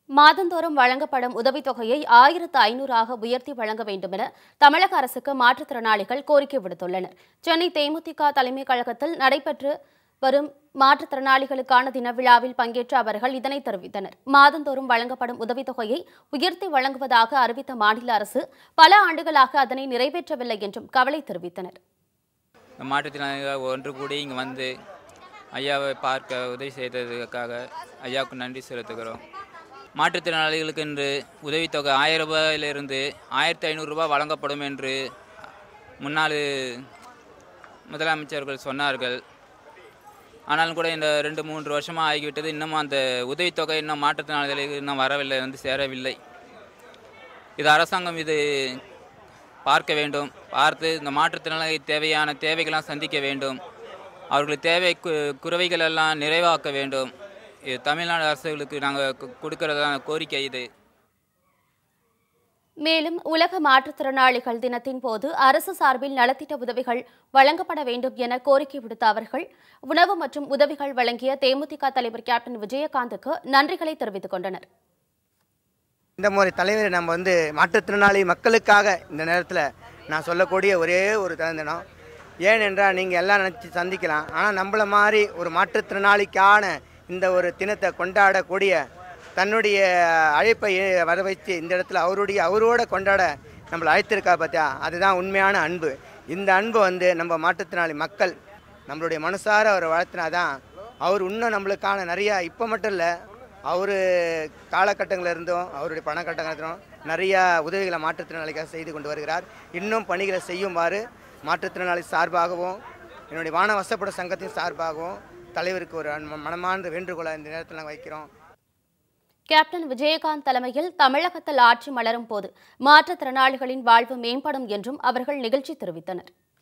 மாதந்தோறும் வழங்கப்படும் உதவித்தொகையை ஆயிரத்து ஐநூறாக உயர்த்தி வழங்க வேண்டும் என தமிழக அரசுக்கு மாற்றுத்திறனாளிகள் கோரிக்கை விடுத்துள்ளனர் சென்னை தேமுதிக தலைமைக் கழகத்தில் நடைபெற்று வரும் மாற்றுத்திறனாளிகளுக்கான தின விழாவில் பங்கேற்ற அவர்கள் இதனை தெரிவித்தனர் மாதந்தோறும் வழங்கப்படும் உதவித்தொகையை உயர்த்தி வழங்குவதாக அறிவித்த மாநில அரசு பல ஆண்டுகளாக அதனை நிறைவேற்றவில்லை என்றும் கவலை தெரிவித்தனர் இந்த மாற்றுத்திறனாளிகள் ஒன்று கூடி இங்கே வந்து ஐயாவை பார்க்க உதவி செய்ததுக்காக ஐயாவுக்கு நன்றி செலுத்துகிறோம் மாற்றுத்திறனாளிகளுக்கு என்று உதவித்தொகை ஆயிரம் ரூபாயிலிருந்து ஆயிரத்தி ஐநூறுரூபா வழங்கப்படும் என்று முன்னாள் முதலமைச்சர்கள் சொன்னார்கள் ஆனாலும் கூட இந்த ரெண்டு மூன்று வருஷமாக ஆகிவிட்டது இன்னமும் அந்த உதவித்தொகை இன்னும் மாற்றுத்திறனாளிகளுக்கு இன்னும் வரவில்லை வந்து சேரவில்லை இது அரசாங்கம் இது பார்க்க வேண்டும் பார்த்து இந்த மாற்றுத்திறனாளி தேவையான தேவைகளாம் சந்திக்க வேண்டும் அவர்களுக்கு தேவை கு குறைவைகள் எல்லாம் நிறைவாக்க வேண்டும் இது தமிழ்நாடு அரசுகளுக்கு நாங்கள் கொடுக்கறதான கோரிக்கை இது மேலும் உலக மாற்றுத்திறனாளிகள் தினத்தின் போது அரசு சார்பில் நலத்திட்ட உதவிகள் வழங்கப்பட வேண்டும் என கோரிக்கை விடுத்த அவர்கள் உணவு மற்றும் உதவிகள் வழங்கிய தேமுதிக தலைவர் கேப்டன் விஜயகாந்துக்கு நன்றிகளை தெரிவித்துக் கொண்டனர் இந்த முறை தலைவர் நம்ம வந்து மாற்றுத்திறனாளி மக்களுக்காக இந்த நேரத்தில் நான் சொல்லக்கூடிய ஒரே ஒரு தினம் ஏனென்றால் நீங்கள் எல்லாம் நினச்சி சந்திக்கலாம் ஆனால் நம்மள மாதிரி ஒரு மாற்றுத்திறனாளிக்கான இந்த ஒரு தினத்தை கொண்டாடக்கூடிய தன்னுடைய அழைப்பை ஏ- வர வைத்து இந்த இடத்துல அவருடைய அவரோட கொண்டாட நம்மளை அழைத்திருக்கா பார்த்தியா அதுதான் உண்மையான அன்பு இந்த அன்பு வந்து நம்ம மாற்றுத்திறனாளி மக்கள் நம்மளுடைய மனசார அவரை வளர்த்தினாதான் அவர் இன்னும் நம்மளுக்கான நிறையா இப்போ மட்டும் இல்லை அவர் காலகட்டங்களில் இருந்தும் அவருடைய பணக்கட்டங்கள் இருந்தும் நிறையா உதவிகளை மாற்றுத்திறனாளிக்காக செய்து கொண்டு வருகிறார் இன்னும் பணிகளை செய்யுமாறு மாற்றுத்திறனாளி சார்பாகவும் என்னுடைய வான வசப்பட சங்கத்தின் சார்பாகவும் தலைவருக்கு ஒரு அன்ப- மனமார்ந்த வேண்டுகோளை இந்த நேரத்தில் நாங்கள் வைக்கிறோம் கேப்டன் விஜயகாந்த் தலைமையில் தமிழகத்தில் ஆட்சி மலரும் போது மாற்றுத்திறனாளிகளின் வாழ்வு மேம்படும் என்றும் அவர்கள் நிகழ்ச்சி தெரிவித்தனர்